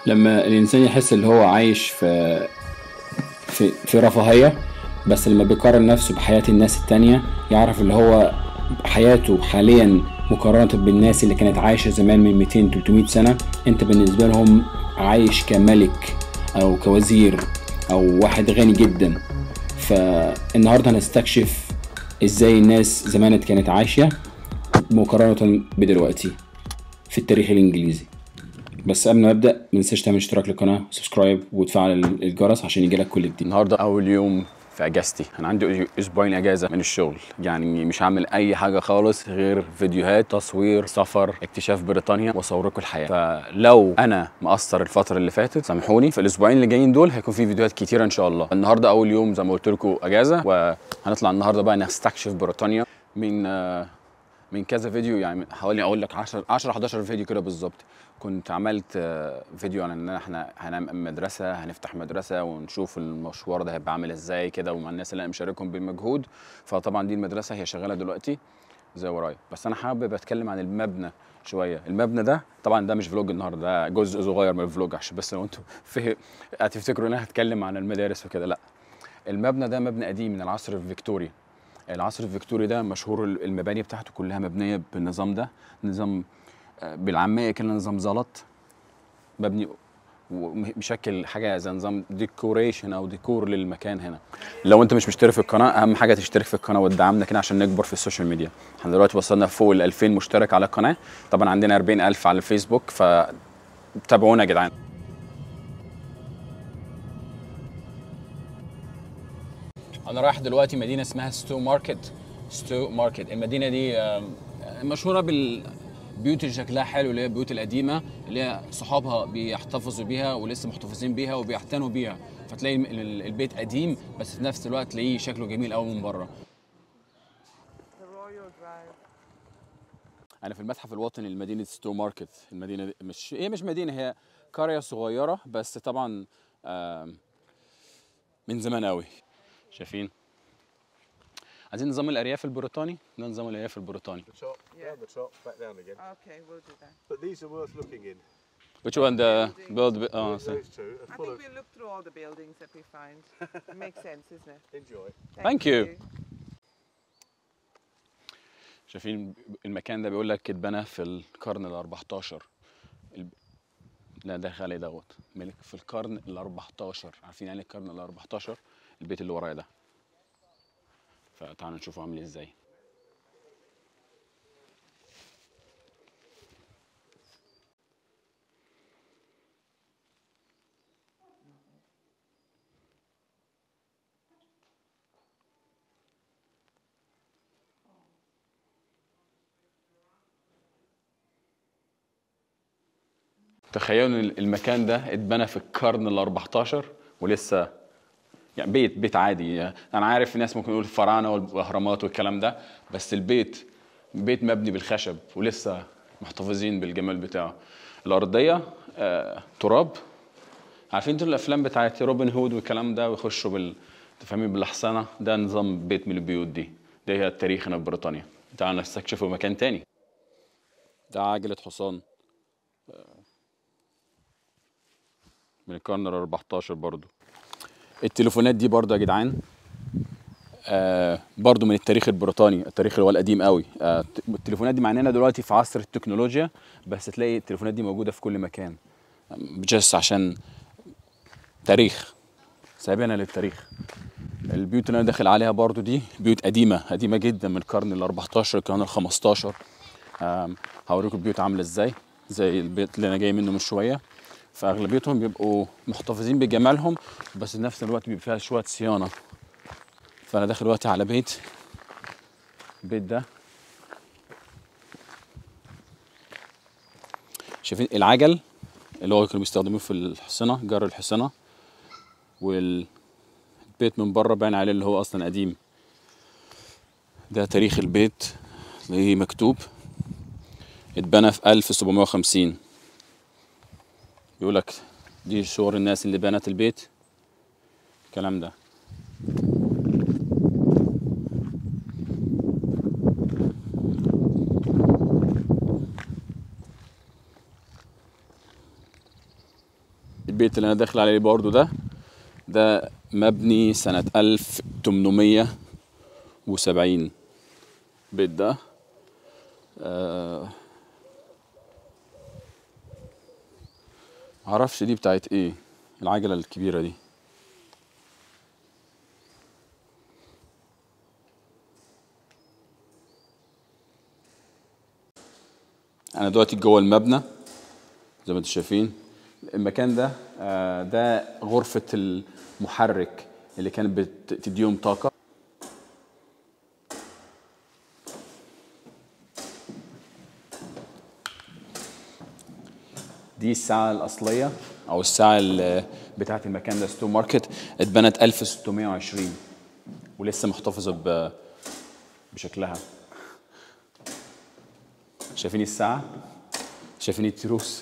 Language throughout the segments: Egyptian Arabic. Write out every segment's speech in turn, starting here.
لما الانسان يحس اللي هو عايش في في في رفاهيه بس لما بيقارن نفسه بحياه الناس التانية يعرف اللي هو حياته حاليا مقارنة بالناس اللي كانت عايشة زمان من 200 300 سنة انت بالنسبة لهم عايش كملك او كوزير او واحد غني جدا فالنهاردة هنستكشف ازاي الناس زمان كانت عايشة مقارنة بدلوقتي في التاريخ الانجليزي بس قبل ما ابدا ما تنساش تعمل اشتراك للقناه سبسكرايب وتفعل الجرس عشان يجيلك كل جديد النهارده اول يوم في اجازتي انا عندي اسبوعين اجازه من الشغل يعني مش هعمل اي حاجه خالص غير فيديوهات تصوير سفر اكتشاف بريطانيا واصور لكم الحياه فلو انا مقصر الفتره اللي فاتت سامحوني في الاسبوعين اللي جايين دول هيكون في فيديوهات كتيره ان شاء الله النهارده اول يوم زي ما قلت لكم اجازه وهنطلع النهارده بقى نستكشف بريطانيا من آه، من كذا فيديو يعني حوالي اقول لك 10 10 11 فيديو كده بالظبط كنت عملت آه، فيديو عن ان احنا هنعمل مدرسه هنفتح مدرسه ونشوف المشوار ده هيبقى عامل ازاي كده ومع الناس اللي انا مشاركهم بالمجهود فطبعا دي المدرسه هي شغاله دلوقتي زي ورايا بس انا حابب اتكلم عن المبنى شويه المبنى ده طبعا ده مش فلوج النهارده ده جزء صغير من الفلوج عشان بس لو انتوا في هتفتكروا ان انا هتكلم عن المدارس وكده لا المبنى ده مبنى قديم من العصر الفيكتوري العصر الفيكتوري ده مشهور المباني بتاعته كلها مبنيه بالنظام ده نظام آه، بالعاميه كده نظام زلط مبني ومشكل حاجه زي نظام ديكوريشن او ديكور للمكان هنا لو انت مش مشترك في القناه اهم حاجه تشترك في القناه وتدعمنا كده عشان نكبر في السوشيال ميديا احنا دلوقتي وصلنا فوق ال 2000 مشترك على القناه طبعا عندنا 40000 على الفيسبوك فتابعونا يا جدعان انا رايح دلوقتي مدينه اسمها ستو ماركت ستو ماركت المدينه دي آم، مشهوره بالبيوت اللي شكلها حلو اللي هي البيوت القديمه اللي هي صحابها بيحتفظوا بيها ولسه محتفظين بيها وبيعتنوا بيها فتلاقي الم- ال- البيت قديم بس في نفس الوقت تلاقيه شكله جميل قوي من بره The Royal Drive. انا في المتحف الوطني لمدينه ستو ماركت المدينه دي مش هي مش مدينه هي قريه صغيره بس طبعا آم، من زمان قوي شايفين عايزين نظام الارياف البريطاني ده نظام الارياف البريطاني The top, round the top, back down again. Okay, we'll do that. But these are worth looking in. which one the build oh, so- Those two are I full think of. we'll look through all the buildings that we find. it makes sense, isn't it? Enjoy. Thank you. شايفين المكان ده بيقول لك اتبنى في القرن ال 14 الب... لا ده خالي دوت ملك في القرن ال 14 عارفين يعني القرن ال 14 البيت اللي ورايا ده فتعالوا نشوفه عامل ازاي تخيلوا ان المكان ده اتبنى في القرن ال 14 ولسه يعني بيت بيت عادي انا عارف في ناس ممكن يقول الفراعنه والاهرامات والكلام ده بس البيت بيت مبني بالخشب ولسه محتفظين بالجمال بتاعه الارضيه آه، تراب عارفين انتوا الافلام بتاعت روبن هود والكلام ده ويخشوا بال تفهمين بالاحصنه ده نظام بيت من البيوت دي ده هي التاريخ هنا في بريطانيا تعالوا نستكشفوا مكان تاني ده عجله حصان من القرن ال 14 برضو التليفونات دي برضو يا جدعان آه برضو من التاريخ البريطاني التاريخ اللي هو القديم قوي آه التليفونات دي معنانا دلوقتي في عصر التكنولوجيا بس تلاقي التليفونات دي موجوده في كل مكان جس عشان تاريخ سايبينها للتاريخ البيوت اللي انا داخل عليها برضو دي بيوت قديمه قديمه جدا من القرن ال 14 القرن ال 15 آم، هوريكم البيوت عامله ازاي زي البيت اللي انا جاي منه من شويه فاغلبيتهم بيبقوا محتفظين بجمالهم بس في نفس الوقت بيبقى فيها شويه صيانه فانا داخل دلوقتي على بيت البيت ده شايفين العجل اللي هو كانوا بيستخدموه في الحصنه جر الحصنه والبيت من بره باين عليه اللي هو اصلا قديم ده تاريخ البيت اللي مكتوب اتبنى في 1750 بيقول لك دي صور الناس اللي بنت البيت الكلام ده البيت اللي انا داخل عليه برضو ده ده مبني سنة 1870 البيت ده آه معرفش دي بتاعت ايه العجلة الكبيرة دي انا دلوقتي جوه المبنى زي ما انتم شايفين المكان ده آه، ده غرفة المحرك اللي كانت بتديهم طاقة دي الساعة الأصلية أو الساعة ال- بتاعة المكان ده ستو ماركت اتبنت 1620 ولسه محتفظة ب- بشكلها شايفين الساعة شايفين التروس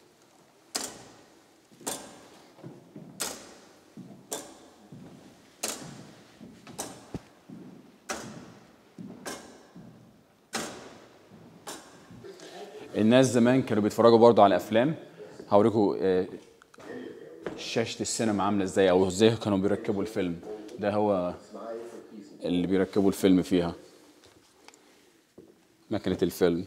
الناس زمان كانوا بيتفرجوا برضو على افلام هوريكم آه، شاشة السينما عاملة ازاي او ازاي كانوا بيركبوا الفيلم ده هو اللي بيركبوا الفيلم فيها مكنة الفيلم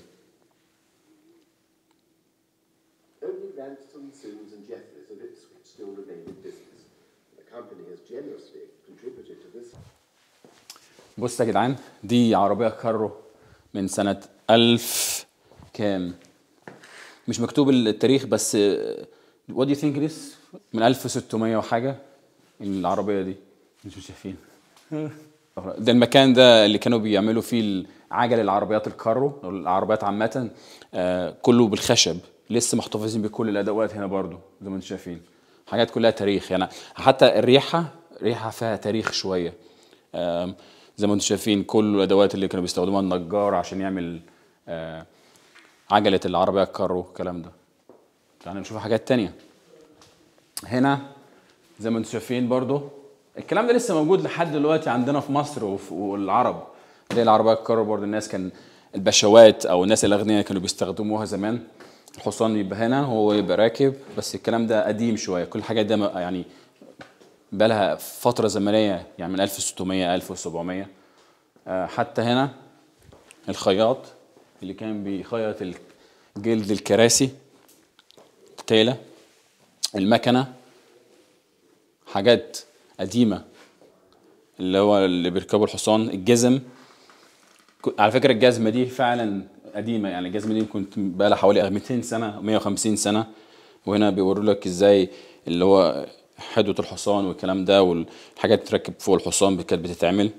Only Lanston, Sims and Jeffries of Ipswich still remain in business. The company has generously contributed to this بص يا جدعان دي عربية كارو من سنة ألف كام مش مكتوب التاريخ بس what do you think it is من 1600 وحاجة العربية دي انتوا شايفين ده المكان ده اللي كانوا بيعملوا فيه عجل العربيات الكارو او العربيات عامة آه كله بالخشب لسه محتفظين بكل الادوات هنا برضو زي ما انتم شايفين حاجات كلها تاريخ يعني حتى الريحة ريحة فيها تاريخ شوية آم، زي ما انتم شايفين كل الادوات اللي كانوا بيستخدموها النجار عشان يعمل آه، عجلة العربية الكارو الكلام ده تعالوا نشوف حاجات تانية هنا زي ما انتم شايفين برضو الكلام ده لسه موجود لحد دلوقتي عندنا في مصر وفي والعرب زي العربية الكارو برضو الناس كان البشوات او الناس الاغنياء كانوا بيستخدموها زمان الحصان يبقى هنا هو يبقى راكب بس الكلام ده قديم شويه كل الحاجات ده م- يعني بقالها فتره زمنيه يعني من 1600 1700 آه، حتى هنا الخياط اللي كان بيخيط جلد الكراسي تيلة المكنة حاجات قديمة اللي هو اللي بيركبوا الحصان الجزم ك- على فكرة الجزمة دي فعلا قديمة يعني الجزمة دي كنت بقى لها حوالي 200 سنة 150 سنة وهنا بيوروا لك ازاي اللي هو حدوة الحصان والكلام ده والحاجات تركب فوق الحصان كانت بتتعمل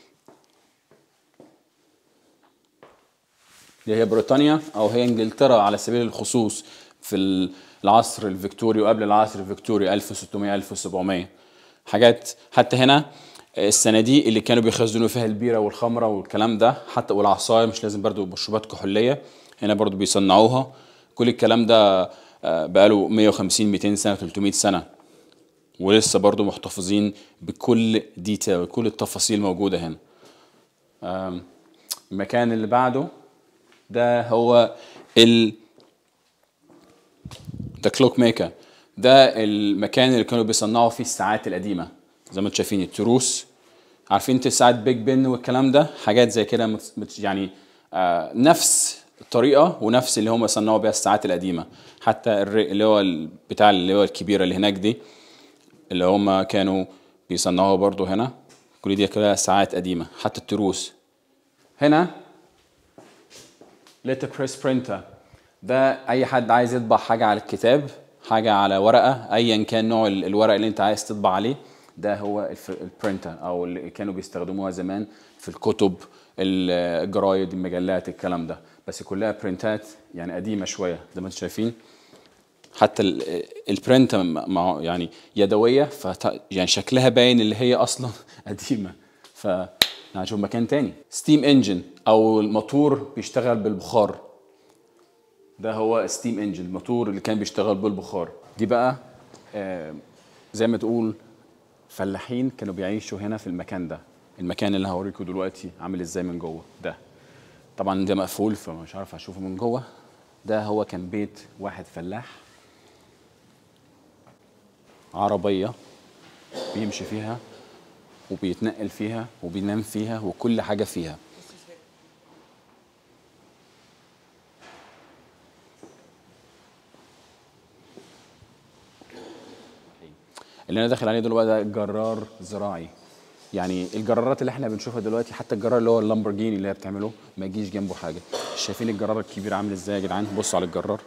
دي هي بريطانيا او هي انجلترا على سبيل الخصوص في العصر الفيكتوري وقبل العصر الفيكتوري 1600 1700 حاجات حتى هنا الصناديق اللي كانوا بيخزنوا فيها البيره والخمره والكلام ده حتى والعصاير مش لازم برضو مشروبات كحوليه هنا برضو بيصنعوها كل الكلام ده آه، بقاله 150 200 سنه 300 سنه ولسه برضو محتفظين بكل ديتيل كل التفاصيل موجوده هنا آم، المكان اللي بعده ده هو ال ذا كلوك ميكر ده المكان اللي كانوا بيصنعوا فيه الساعات القديمه زي ما انتم شايفين التروس عارفين انت ساعات بيج بن والكلام ده حاجات زي كده مت- مت- يعني آه نفس الطريقه ونفس اللي هم صنعوا بيها الساعات القديمه حتى الر- اللي هو ال- بتاع اللي هو الكبيره اللي هناك دي اللي هم كانوا بيصنعوها برضو هنا كل دي كلها ساعات قديمه حتى التروس هنا ليتر بريس برينتر ده اي حد عايز يطبع حاجه على الكتاب حاجه على ورقه ايا كان نوع ال- الورق اللي انت عايز تطبع عليه ده هو الف- البرينتر او اللي كانوا بيستخدموها زمان في الكتب ال- الجرايد المجلات الكلام ده بس كلها برينتات يعني قديمه شويه زي ما انتم شايفين حتى ال- البرنت م- مع يعني يدويه فت يعني شكلها باين اللي هي اصلا قديمه ف هنشوف مكان تاني ستيم انجن او الموتور بيشتغل بالبخار ده هو ستيم انجن الموتور اللي كان بيشتغل بالبخار دي بقى آه، زي ما تقول فلاحين كانوا بيعيشوا هنا في المكان ده المكان اللي هوريكم دلوقتي عامل ازاي من جوه ده طبعا ده مقفول فمش عارف اشوفه من جوه ده هو كان بيت واحد فلاح عربيه بيمشي فيها وبيتنقل فيها وبينام فيها وكل حاجه فيها اللي انا داخل عليه دلوقتي ده جرار زراعي يعني الجرارات اللي احنا بنشوفها دلوقتي حتى الجرار اللي هو اللامبورجيني اللي هي بتعمله ما يجيش جنبه حاجه شايفين الجرار الكبير عامل ازاي يا جدعان بصوا على الجرار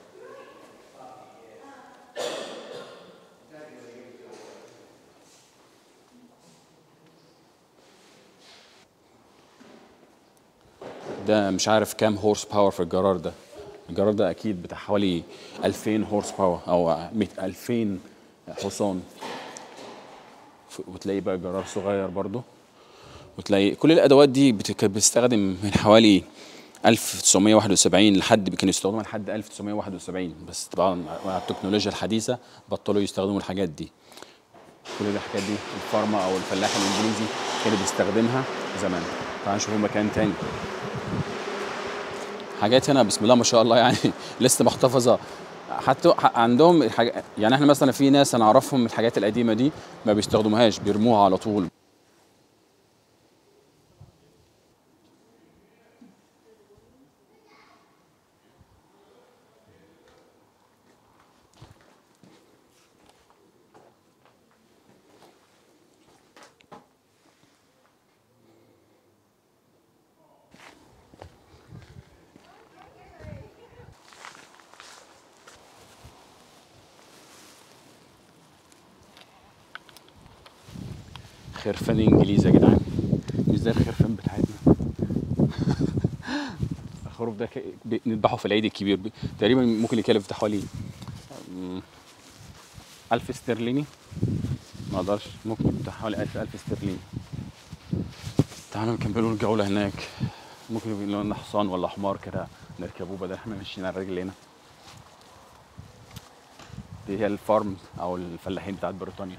ده مش عارف كام هورس باور في الجرار ده الجرار ده اكيد بتاع حوالي 2000 هورس باور او 100 2000 حصان ف- وتلاقي بقى جرار صغير برضو وتلاقي كل الادوات دي بت- كانت بتستخدم من حوالي 1971 لحد كانوا يستخدموها لحد 1971 بس طبعا مع التكنولوجيا الحديثه بطلوا يستخدموا الحاجات دي كل الحاجات دي الفارما او الفلاح الانجليزي كان بيستخدمها زمان تعال نشوف مكان تاني حاجات هنا بسم الله ما شاء الله يعني لسه محتفظه حتى ح- عندهم الحاجة يعني احنا مثلا في ناس انا اعرفهم الحاجات القديمه دي ما بيستخدموهاش بيرموها على طول خرفان انجليزي يا جدعان مش زي الخرفان بتاعتنا الخروف ده ك- بنذبحه في العيد الكبير ب- تقريبا ممكن يكلف بتاع حوالي أم، ألف استرليني ما اقدرش ممكن بتاع حوالي ألف ألف استرليني تعالوا نكملوا الجولة هناك ممكن يبقى لنا حصان ولا حمار كده نركبوه بدل احنا ماشيين على رجلينا دي هي الفارم او الفلاحين بتاعت بريطانيا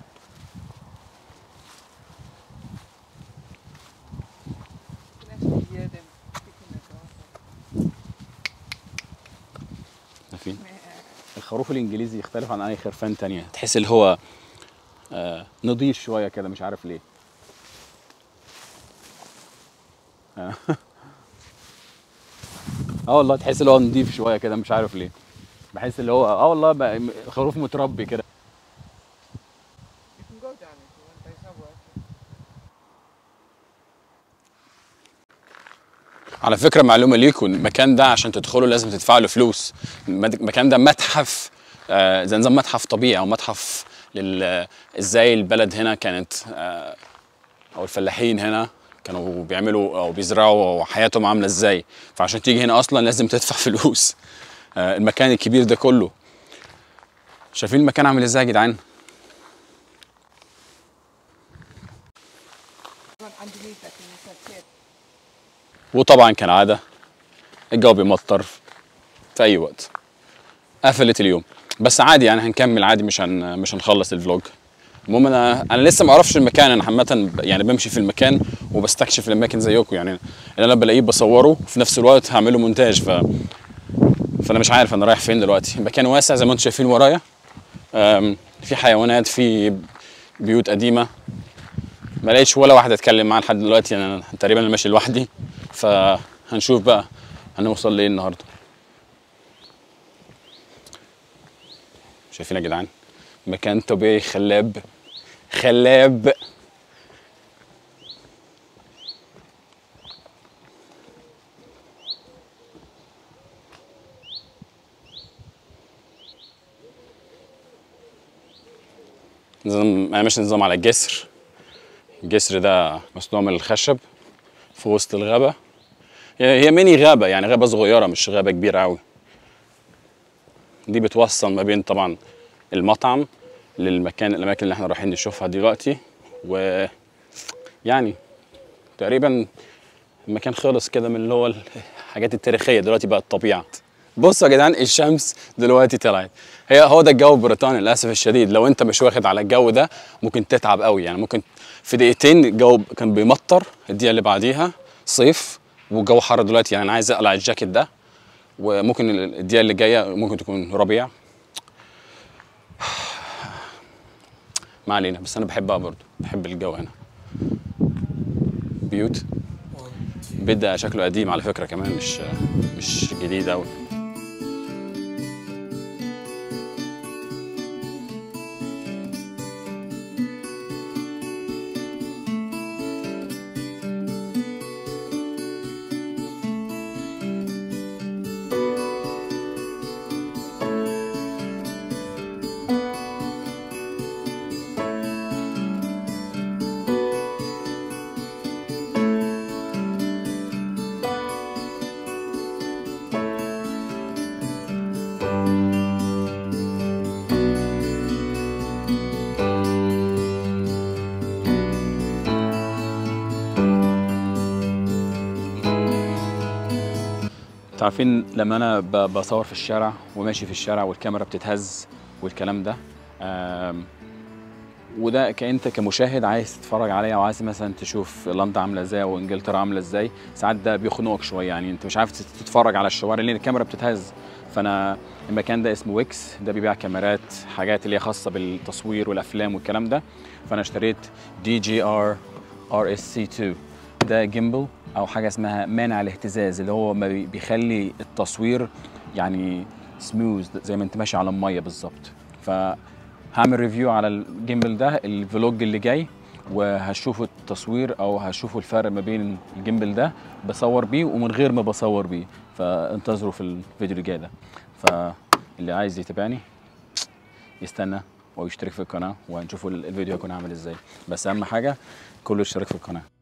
You can actually hear them picking the grass up. عارفين الخروف الانجليزي يختلف عن اي خرفان تانية تحس اللي هو آه نضيف شويه كده مش عارف ليه اه آه والله تحس اللي هو نضيف شويه كده مش عارف ليه بحس اللي هو اه والله بقى م- خروف متربي كده You can go down if you want. There's no work. على فكرة معلومة ليكم المكان ده عشان تدخلوا لازم تدفعوا له فلوس المد- المكان ده متحف آه، زي نظام متحف طبيعي او متحف لل ازاي البلد هنا كانت آه، او الفلاحين هنا كانوا بيعملوا او بيزرعوا وحياتهم عاملة ازاي فعشان تيجي هنا اصلا لازم تدفع فلوس آه، المكان الكبير ده كله شايفين المكان عامل ازاي يا جدعان Run underneath that and it's like that. وطبعا كالعادة الجو بيمطر في أي وقت قفلت اليوم بس عادي يعني هنكمل عادي مش هن مش هنخلص الفلوج المهم انا انا لسه ما اعرفش المكان انا عامه ب- يعني بمشي في المكان وبستكشف الاماكن زيكم يعني اللي انا بلاقيه بصوره وفي نفس الوقت هعمله مونتاج ف فانا مش عارف انا رايح فين دلوقتي المكان واسع زي ما انتم شايفين ورايا أم، في حيوانات في بيوت قديمه ما لقيتش ولا واحد اتكلم معاه لحد دلوقتي يعني انا تقريبا أنا ماشي لوحدي فهنشوف بقى هنوصل لايه النهارده شايفين يا جدعان مكان طبيعي خلاب خلاب نظام انا ماشي نظام على الجسر الجسر ده مصنوع من الخشب في وسط الغابة هي هي ميني غابة يعني غابة صغيرة مش غابة كبيرة أوي دي بتوصل ما بين طبعا المطعم للمكان الأماكن اللي احنا رايحين نشوفها دلوقتي و يعني تقريبا المكان خلص كده من اللي هو الحاجات التاريخية دلوقتي بقت طبيعة بصوا يا جدعان الشمس دلوقتي طلعت هي هو ده الجو البريطاني للاسف الشديد لو انت مش واخد على الجو ده ممكن تتعب قوي يعني ممكن في دقيقتين الجو كان بيمطر الدقيقه اللي بعديها صيف والجو حر دلوقتي يعني انا عايز اقلع الجاكيت ده وممكن الدقيقه اللي جايه ممكن تكون ربيع ما علينا بس انا بحبها برضو بحب الجو هنا بيوت البيت ده شكله قديم على فكره كمان مش مش جديد قوي تعرفين لما انا ب- بصور في الشارع وماشي في الشارع والكاميرا بتتهز والكلام ده آم، وده كأنت كمشاهد عايز تتفرج عليا وعايز مثلا تشوف لندن عامله ازاي وانجلترا عامله ازاي ساعات ده بيخنقك شويه يعني انت مش عارف تتفرج على الشوارع لان الكاميرا بتتهز فانا المكان ده اسمه ويكس ده بيبيع كاميرات حاجات اللي هي خاصه بالتصوير والافلام والكلام ده فانا اشتريت دي جي ار ار اس سي 2 ده جيمبل او حاجه اسمها مانع الاهتزاز اللي هو ما بي- بيخلي التصوير يعني سموث زي ما انت ماشي على الميه بالظبط فهعمل ريفيو على الجيمبل ده الفلوج اللي جاي وهشوفوا التصوير او هشوفوا الفرق ما بين الجيمبل ده بصور بيه ومن غير ما بصور بيه فانتظروا في الفيديو اللي جاي ده فاللي عايز يتابعني يستنى ويشترك في القناه وهنشوفوا الفيديو هيكون عامل ازاي بس اهم حاجه كله يشترك في القناه